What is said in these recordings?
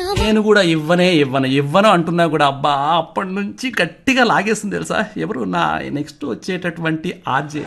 నేను కూడా ఇవ్వనే ఇవ్వను ఇవ్వను అంటున్నా కూడా అబ్బా అప్పటి నుంచి గట్టిగా లాగేస్తుంది తెలుసా ఎవరు నా నెక్స్ట్ వచ్చేటటువంటి RJ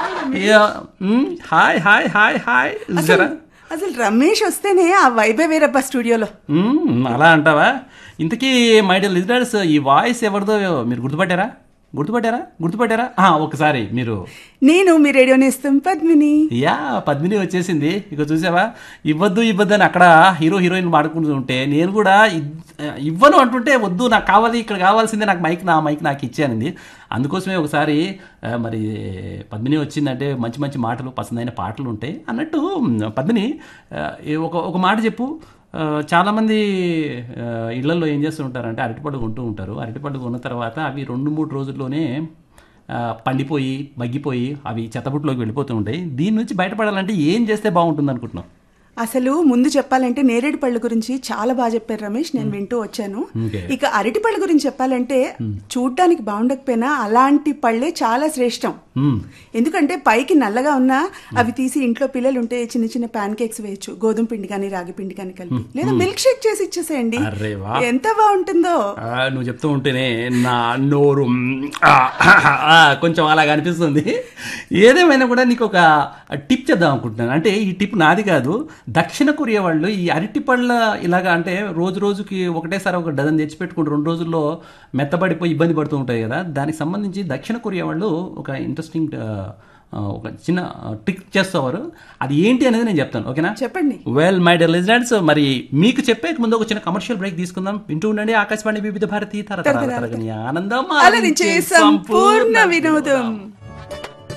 hi hi hi hi జరా అసలు రమేష్ వస్తేనే ఆ వైబే వేరబ్బా స్టూడియోలో మ్మ్, అలా అంటావా ఇంతకీ మై డియర్ లిజనర్స్ ఈ వాయిస్ ఎవరిదో మీరు గుర్తుపట్టారా గుర్తుపట్టారా గుర్తుపట్టారా ఆ, ఒకసారి మీరు నేను మీ రేడియో నేస్తాం పద్మిని యా పద్మిని వచ్చేసింది ఇక చూసావా ఇవ్వద్దు ఇవ్వద్దు అని అక్కడ హీరో హీరోయిన్ మాడుకుంటూ ఉంటే నేను కూడా ఇద్- ఇవ్వను అంటుంటే వద్దు నాకు కావాలి ఇక్కడ కావాల్సిందే నాకు మైక్ నా మైక్ నాకు ఇచ్చానండి అందుకోసమే ఒకసారి ఆ, మరి పద్మిని వచ్చిందంటే మంచి మంచి మాటలు పసందైన పాటలు ఉంటాయి అన్నట్టు మ్, పద్మిని ఆ, ఈ ఒక ఒక మాట చెప్పు ఆ, చాలామంది ఆ, ఇళ్లలో ఏం చేస్తూ ఉంటారంటే అరటిపండు కొంటూ ఉంటారు అరటిపండు కొన్న తర్వాత అవి రెండు మూడు రోజుల్లోనే ఆ, పండిపోయి మగ్గిపోయి అవి చెత్తబుట్లోకి వెళ్ళిపోతూ ఉంటాయి దీని నుంచి బయటపడాలంటే ఏం చేస్తే బాగుంటుంది అనుకుంటున్నాం అసలు ముందు చెప్పాలంటే నేరేడు పళ్ళ గురించి చాలా బాగా చెప్పారు రమేష్ నేను వింటూ వచ్చాను Okay. ఇక అరటి పళ్ళ గురించి చెప్పాలంటే చూడ్డానికి బాగుండకపోయినా అలాంటి పళ్ళే చాలా శ్రేష్టం మ్మ్. ఎందుకంటే పైకి నల్లగా ఉన్నా అవి తీసి ఇంట్లో పిల్లలు ఉంటే చిన్న చిన్న ప్యాన్ కేక్స్ వేయచ్చు గోధుమ పిండి కానీ రాగి పిండి కానీ కలిపి లేదా మిల్క్ షేక్ చేసి ఇచ్చేసేయండి అరే వా. ఎంత బాగుంటుందో ఆ, నువ్వు చెప్తూ ఉంటేనే నా నోరు మ్, ఆ, ఆ, కొంచెం అలాగ అనిపిస్తుంది ఏదేమైనా కూడా నీకు ఒక టిప్ చేద్దాం అనుకుంటున్నాను అంటే ఈ టిప్ నాది కాదు దక్షిణ కొరియా వాళ్ళు ఈ అరటి పళ్ళ ఇలాగా అంటే రోజు రోజుకి ఒకటేసారి ఒక డజన్ తెచ్చి పెట్టుకుని రెండు రోజుల్లో మెత్తబడిపోయి ఇబ్బంది పడుతూ ఉంటాయి కదా దానికి సంబంధించి దక్షిణ కొరియా వాళ్ళు ఒక ఇంట్రెస్టింగ్ ఒక చిన్న ట్రిక్ చేస్తారు అది ఏంటి అనేది నేను చెప్తాను ఓకేనా చెప్పండి వెల్ మై డియర్ లిజనర్స్ మరి మీకు చెప్పే ముందు ఒక చిన్న కమర్షియల్ బ్రేక్ తీసుకుందాం వింటూ ఉండండి ఆకాశవాణి వివిధ భారతి తరతరాల తరగని ఆనందం అలరించే సంపూర్ణ వినోదం